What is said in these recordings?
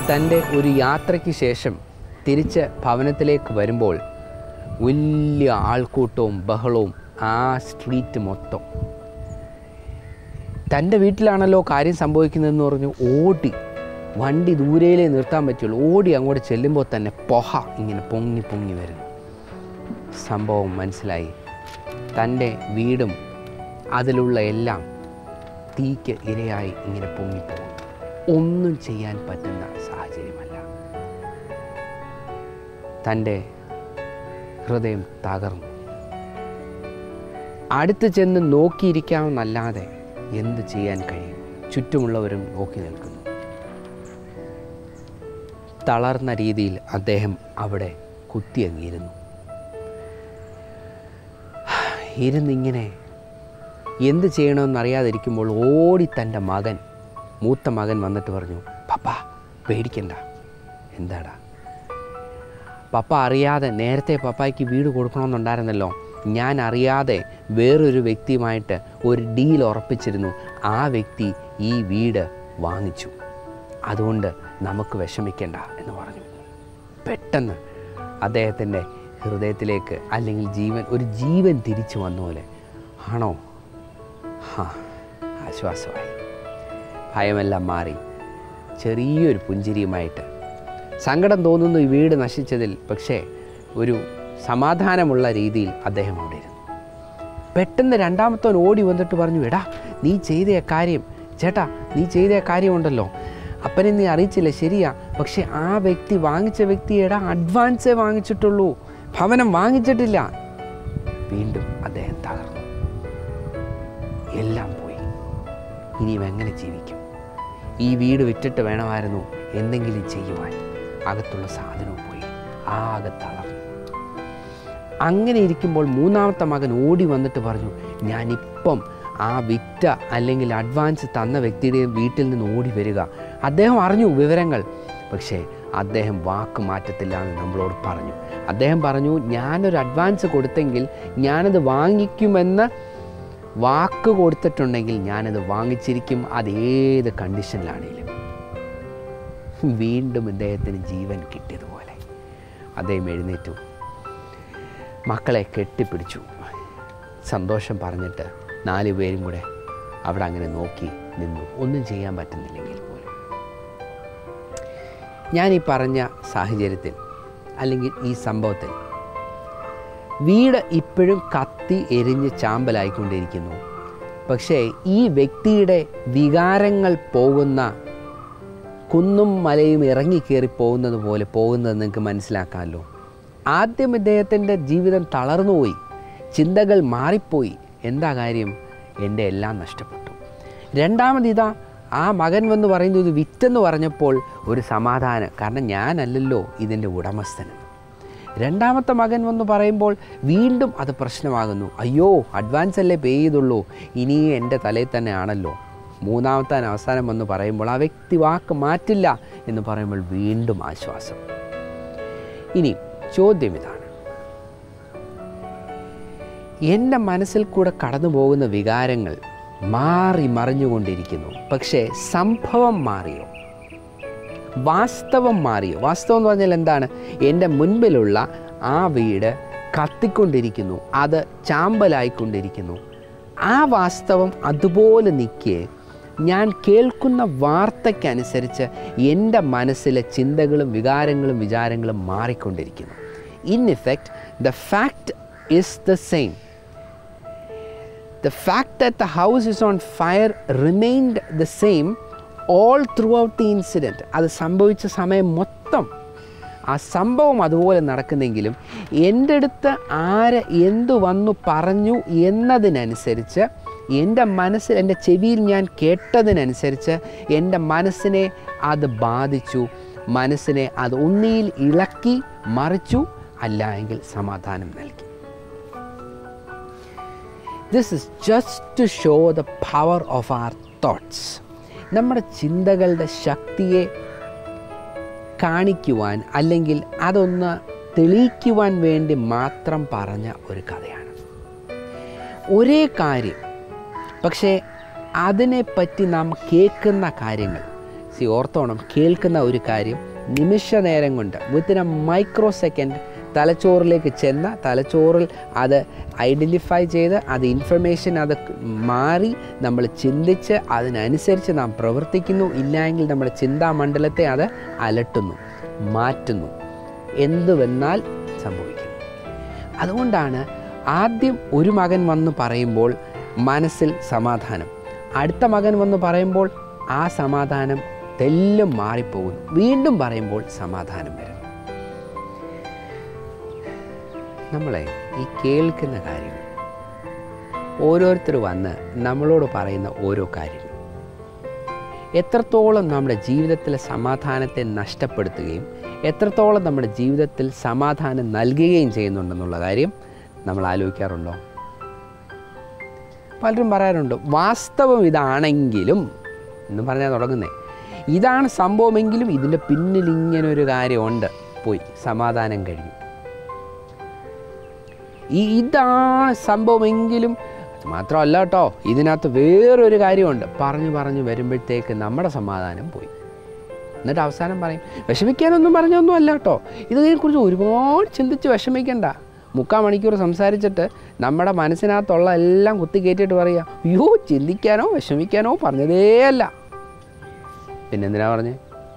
തൻ്റെ ഒരു യാത്രയ്ക്ക് ശേഷം തിരിച്ച് ഭവനത്തിലേക്ക് വരുമ്പോൾ വലിയ ആൾക്കൂട്ടവും ബഹളവും ആ സ്ട്രീറ്റ് മൊത്തം തൻ്റെ വീട്ടിലാണല്ലോ കാര്യം സംഭവിക്കുന്നതെന്ന് പറഞ്ഞു ഓടി വണ്ടി ദൂരയിലേ നിർത്താൻ പറ്റുള്ളൂ ഓടി അങ്ങോട്ട് ചെല്ലുമ്പോൾ തന്നെ പൊഹ ഇങ്ങനെ പൊങ്ങി പൊങ്ങി വരുന്നു സംഭവം മനസ്സിലായി തൻ്റെ വീടും അതിലുള്ള എല്ലാം തീക്ക് ഇരയായി ഇങ്ങനെ പൊങ്ങിപ്പോകും ഒന്നും ചെയ്യാൻ പറ്റുന്ന സാഹചര്യമല്ല തൻ്റെ ഹൃദയം തകർന്നു അടുത്ത് ചെന്ന് നോക്കിയിരിക്കാമെന്നല്ലാതെ എന്ത് ചെയ്യാൻ കഴിയും ചുറ്റുമുള്ളവരും നോക്കി നിൽക്കുന്നു തളർന്ന രീതിയിൽ അദ്ദേഹം അവിടെ കുത്തിയങ്ങിയിരുന്നു ഇരുന്നിങ്ങനെ എന്ത് ചെയ്യണമെന്നറിയാതിരിക്കുമ്പോൾ ഓടി തൻ്റെ മകൻ മൂത്ത മകൻ വന്നിട്ട് പറഞ്ഞു പപ്പ പേടിക്കണ്ട എന്താടാ പപ്പ അറിയാതെ നേരത്തെ പപ്പായ്ക്ക് വീട് കൊടുക്കണമെന്നുണ്ടായിരുന്നല്ലോ ഞാൻ അറിയാതെ വേറൊരു വ്യക്തിയുമായിട്ട് ഒരു ഡീൽ ഉറപ്പിച്ചിരുന്നു ആ വ്യക്തി ഈ വീട് വാങ്ങിച്ചു അതുകൊണ്ട് നമുക്ക് വിഷമിക്കേണ്ട എന്ന് പറഞ്ഞു പെട്ടെന്ന് അദ്ദേഹത്തിൻ്റെ ഹൃദയത്തിലേക്ക് അല്ലെങ്കിൽ ജീവൻ ഒരു ജീവൻ തിരിച്ചു വന്ന പോലെ ആണോ ഹാ ആശ്വാസമായി ഭയമെല്ലാം മാറി ചെറിയൊരു പുഞ്ചിരിയുമായിട്ട് സങ്കടം തോന്നുന്നു ഈ വീട് നശിച്ചതിൽ പക്ഷേ ഒരു സമാധാനമുള്ള രീതിയിൽ അദ്ദേഹം അവിടെ ഇരുന്നു പെട്ടെന്ന് രണ്ടാമത്തവൻ ഓടി വന്നിട്ട് പറഞ്ഞു എടാ നീ ചെയ്ത ആ കാര്യം ചേട്ടാ നീ ചെയ്ത ആ കാര്യമുണ്ടല്ലോ അപ്പനെ നീ അറിയിച്ചില്ല ശരിയാ പക്ഷെ ആ വ്യക്തി വാങ്ങിച്ച വ്യക്തി എടാ അഡ്വാൻസേ വാങ്ങിച്ചിട്ടുള്ളൂ ഭവനം വാങ്ങിച്ചിട്ടില്ല വീണ്ടും അദ്ദേഹം തകർന്നു എല്ലാം പോയി ഇനിയും എങ്ങനെ ജീവിക്കും ഈ വീട് വിറ്റിട്ട് വേണമായിരുന്നു എന്തെങ്കിലും ചെയ്യുവാൻ അകത്തുള്ള സാധനവും പോയി ആകെ തളർന്നു അങ്ങനെ ഇരിക്കുമ്പോൾ മൂന്നാമത്തെ മകൻ ഓടി വന്നിട്ട് പറഞ്ഞു ഞാനിപ്പം ആ വിറ്റ അല്ലെങ്കിൽ അഡ്വാൻസ് തന്ന വ്യക്തിയുടെ വീട്ടിൽ നിന്ന് ഓടി വരിക അദ്ദേഹം അറിഞ്ഞു വിവരങ്ങൾ പക്ഷേ അദ്ദേഹം വാക്ക് മാറ്റത്തില്ല എന്ന് നമ്മളോട് പറഞ്ഞു അദ്ദേഹം പറഞ്ഞു ഞാനൊരു അഡ്വാൻസ് കൊടുത്തെങ്കിൽ ഞാനത് വാങ്ങിക്കുമെന്ന് വാക്ക് കൊടുത്തിട്ടുണ്ടെങ്കിൽ ഞാനത് വാങ്ങിച്ചിരിക്കും അത് ഏത് കണ്ടീഷനിലാണെങ്കിലും വീണ്ടും ഇദ്ദേഹത്തിന് ജീവൻ കിട്ടിയതുപോലെ അദ്ദേഹം എഴുന്നേറ്റു മക്കളെ കെട്ടിപ്പിടിച്ചു സന്തോഷം പറഞ്ഞിട്ട് നാല് പേരും കൂടെ അവിടെ അങ്ങനെ നോക്കി നിന്നു ഒന്നും ചെയ്യാൻ പറ്റുന്നില്ലെങ്കിൽ പോലും ഞാൻ ഈ പറഞ്ഞ സാഹചര്യത്തിൽ അല്ലെങ്കിൽ ഈ സംഭവത്തിൽ വീട് ഇപ്പോഴും കത്തി എരിഞ്ഞ് ചാമ്പലായിക്കൊണ്ടിരിക്കുന്നു പക്ഷേ ഈ വ്യക്തിയുടെ വികാരങ്ങൾ പോകുന്ന കുന്നും മലയും ഇറങ്ങിക്കയറി പോകുന്നത് പോലെ പോകുന്നത് നിങ്ങൾക്ക് മനസ്സിലാക്കാമല്ലോ ആദ്യം ഇദ്ദേഹത്തിൻ്റെ ജീവിതം തളർന്നുപോയി ചിന്തകൾ മാറിപ്പോയി എന്താ കാര്യം എൻ്റെ എല്ലാം നഷ്ടപ്പെട്ടു രണ്ടാമത് ഇതാ ആ മകൻ വന്ന് പറയുന്നത് ഇത് വിറ്റെന്ന് പറഞ്ഞപ്പോൾ ഒരു സമാധാനം കാരണം ഞാനല്ലല്ലോ ഇതിൻ്റെ ഉടമസ്ഥനെന്ന് രണ്ടാമത്തെ മകൻ വന്ന് പറയുമ്പോൾ വീണ്ടും അത് പ്രശ്നമാകുന്നു അയ്യോ അഡ്വാൻസ് അല്ലേ പേ ചെയ്തുള്ളൂ ഇനി എൻ്റെ തലയിൽ തന്നെ ആണല്ലോ മൂന്നാമത്തെ അവസാനം വന്ന് പറയുമ്പോൾ ആ വ്യക്തി വാക്ക് മാറ്റില്ല എന്ന് പറയുമ്പോൾ വീണ്ടും ആശ്വാസം ഇനി ചോദ്യം ഇതാണ് എൻ്റെ മനസ്സിൽ കൂടെ കടന്നു പോകുന്ന വികാരങ്ങൾ മാറി മറിഞ്ഞുകൊണ്ടിരിക്കുന്നു പക്ഷേ സംഭവം മാറിയോ വാസ്തവം മാറിയോ വാസ്തവം എന്ന് പറഞ്ഞാൽ എന്താണ് എൻ്റെ മുൻപിലുള്ള ആ വീട് കത്തിക്കൊണ്ടിരിക്കുന്നു അത് ചാമ്പലായിക്കൊണ്ടിരിക്കുന്നു ആ വാസ്തവം അതുപോലെ നിൽക്കേ ഞാൻ കേൾക്കുന്ന വാർത്തയ്ക്കനുസരിച്ച് എൻ്റെ മനസ്സിലെ ചിന്തകളും വികാരങ്ങളും വിചാരങ്ങളും മാറിക്കൊണ്ടിരിക്കുന്നു in effect the fact is the same the fact that the house is on fire remained the same all throughout the incident അത് സംഭവിച്ച സമയം മൊത്തം ആ സംഭവം അതുപോലെ നടക്കുന്നെങ്കിലും എൻ്റെ അടുത്ത് ആര് എന്തു വന്നു പറഞ്ഞു എന്നതിനനുസരിച്ച് എൻ്റെ മനസ്സിൽ എൻ്റെ ചെവിയിൽ ഞാൻ കേട്ടതിനനുസരിച്ച് എൻ്റെ മനസ്സിനെ അത് ബാധിച്ചു മനസ്സിനെ അത് ഒന്നിയിൽ ഇളക്കി മറിച്ചു അല്ല എങ്കിൽ സമാധാനം നൽകി this is just to show the power of our thoughts നമ്മുടെ ചിന്തകളുടെ ശക്തിയെ കാണിക്കുവാൻ അല്ലെങ്കിൽ അതൊന്ന് തെളിയിക്കുവാൻ വേണ്ടി മാത്രം പറഞ്ഞ ഒരു കഥയാണ് ഒരേ കാര്യം പക്ഷേ അതിനെപ്പറ്റി നാം കേൾക്കുന്ന കാര്യങ്ങൾ സി ഓർത്തോണം കേൾക്കുന്ന ഒരു കാര്യം നിമിഷ നേരം കൊണ്ട് വിത്തിൻ എ മൈക്രോ സെക്കൻഡ് തലച്ചോറിലേക്ക് ചെന്ന തലച്ചോറിൽ അത് ഐഡൻറ്റിഫൈ ചെയ്ത് അത് ഇൻഫർമേഷൻ അത് മാറി നമ്മൾ ചിന്തിച്ച് അതിനനുസരിച്ച് നാം പ്രവർത്തിക്കുന്നു ഇല്ലെങ്കിൽ നമ്മുടെ ചിന്താമണ്ഡലത്തെ അത് അലട്ടുന്നു മാറ്റുന്നു എന്തുവെന്നാൽ സംഭവിക്കുന്നു അതുകൊണ്ടാണ് ആദ്യം ഒരു മകൻ വന്ന് പറയുമ്പോൾ മനസ്സിൽ സമാധാനം അടുത്ത മകൻ വന്ന് പറയുമ്പോൾ ആ സമാധാനം തെല്ലും മാറിപ്പോകുന്നു വീണ്ടും പറയുമ്പോൾ സമാധാനം വരുന്നു നമ്മളെ ഈ കേൾക്കുന്ന കാര്യങ്ങൾ ഓരോരുത്തർ വന്ന് നമ്മളോട് പറയുന്ന ഓരോ കാര്യങ്ങൾ എത്രത്തോളം നമ്മുടെ ജീവിതത്തിലെ സമാധാനത്തെ നഷ്ടപ്പെടുത്തുകയും എത്രത്തോളം നമ്മുടെ ജീവിതത്തിൽ സമാധാനം നൽകുകയും ചെയ്യുന്നുണ്ടെന്നുള്ള കാര്യം നമ്മൾ ആലോചിക്കാറുണ്ടോ പലരും പറയാറുണ്ട് വാസ്തവം ഇതാണെങ്കിലും എന്ന് പറഞ്ഞാൽ തുടങ്ങുന്നേ ഇതാണ് സംഭവമെങ്കിലും ഇതിൻ്റെ പിന്നിൽ ഇങ്ങനെ ഒരു കാര്യമുണ്ട് പോയി സമാധാനം കഴിഞ്ഞു ഈ ഇതാണ് സംഭവമെങ്കിലും അത് മാത്രമല്ല കേട്ടോ ഇതിനകത്ത് വേറൊരു കാര്യമുണ്ട് പറഞ്ഞു പറഞ്ഞു വരുമ്പോഴത്തേക്ക് നമ്മുടെ സമാധാനം പോയി എന്നിട്ട് അവസാനം പറയും വിഷമിക്കാനൊന്നും പറഞ്ഞൊന്നും അല്ല കേട്ടോ ഇതിനെക്കുറിച്ച് ഒരുപാട് ചിന്തിച്ച് വിഷമിക്കണ്ട മുക്കാൽ മണിക്കൂർ സംസാരിച്ചിട്ട് നമ്മുടെ മനസ്സിനകത്തുള്ള എല്ലാം കുത്തി കയറ്റിയിട്ട് പറയുക അയ്യോ ചിന്തിക്കാനോ വിഷമിക്കാനോ പറഞ്ഞതേ അല്ല പിന്നെന്തിനാ പറഞ്ഞേ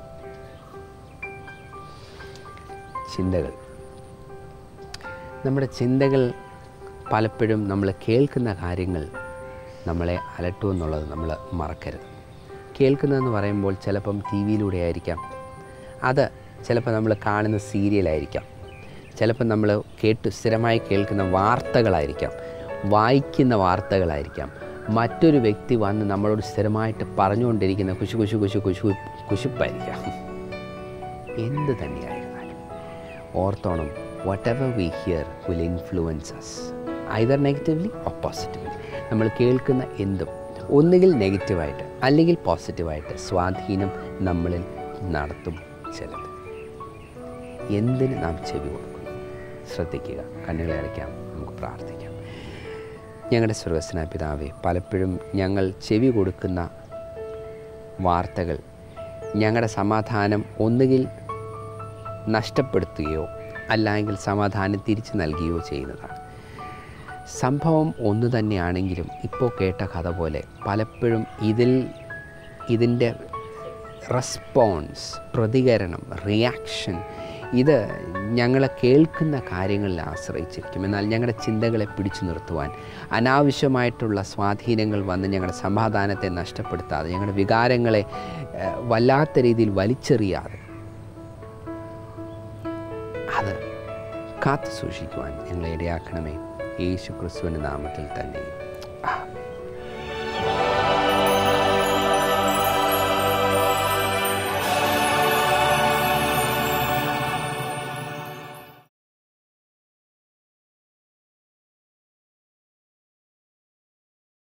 ചിന്തകൾ നമ്മുടെ ചിന്തകൾ പലപ്പോഴും നമ്മൾ കേൾക്കുന്ന കാര്യങ്ങൾ നമ്മളെ അലട്ടുമെന്നുള്ളത് നമ്മൾ മറക്കരുത് കേൾക്കുന്നതെന്ന് പറയുമ്പോൾ ചിലപ്പം ടി വിയിലൂടെ ആയിരിക്കാം അത് ചിലപ്പോൾ നമ്മൾ കാണുന്ന സീരിയലായിരിക്കാം ചിലപ്പോൾ നമ്മൾ കേട്ട് സ്ഥിരമായി കേൾക്കുന്ന വാർത്തകളായിരിക്കാം വായിക്കുന്ന വാർത്തകളായിരിക്കാം മറ്റൊരു വ്യക്തി വന്ന് നമ്മളോട് സ്ഥിരമായിട്ട് പറഞ്ഞുകൊണ്ടിരിക്കുന്ന കുശു കുശു കുശു കുശു കുശുപ്പായിരിക്കാം എന്ത് തന്നെയായിരുന്നാലും ഓർത്തോണം whatever we hear will influence us either negatively or positively നമ്മൾ കേൾക്കുന്ന എന്തും ഒന്നുകിൽ നെഗറ്റീവായിട്ട് അല്ലെങ്കിൽ പോസിറ്റീവായിട്ട് സ്വാധീനം നമ്മളിൽ നടത്തും ചിലത് എന്തിന് നാം ചെവി കൊടുക്കുന്നു ശ്രദ്ധിക്കുക കണ്ണുകളെ അടയ്ക്കാം നമുക്ക് പ്രാർത്ഥിക്കാം ഞങ്ങളുടെ സ്വർഗസ്നായ പിതാവേ പലപ്പോഴും ഞങ്ങൾ ചെവി കൊടുക്കുന്ന വാർത്തകൾ ഞങ്ങളുടെ സമാധാനം ഒന്നുകിൽ നഷ്ടപ്പെടുത്തുകയോ അല്ലെങ്കിൽ സമാധാനം തിരിച്ചു നൽകുകയോ ചെയ്യുന്നതാണ് സംഭവം ഒന്ന് തന്നെയാണെങ്കിലും ഇപ്പോൾ കേട്ട കഥ പോലെ പലപ്പോഴും ഇതിൽ ഇതിൻ്റെ റെസ്പോൺസ് പ്രതികരണം റിയാക്ഷൻ ഇത് ഞങ്ങളെ കേൾക്കുന്ന കാര്യങ്ങളിൽ ആശ്രയിച്ചിരിക്കും എന്നാൽ ഞങ്ങളുടെ ചിന്തകളെ പിടിച്ചു നിർത്തുവാൻ അനാവശ്യമായിട്ടുള്ള സ്വാധീനങ്ങൾ വന്ന് ഞങ്ങളുടെ സമാധാനത്തെ നഷ്ടപ്പെടുത്താതെ ഞങ്ങളുടെ വികാരങ്ങളെ ഏഹ്, വല്ലാത്ത രീതിയിൽ വലിച്ചെറിയാതെ അത് കാത്തു സൂക്ഷിക്കുവാൻ ഞങ്ങളെ ഇടയാക്കണമേ യേശു ക്രിസ്തുവിൻ്റെ നാമത്തിൽ തന്നെ ആമേൻ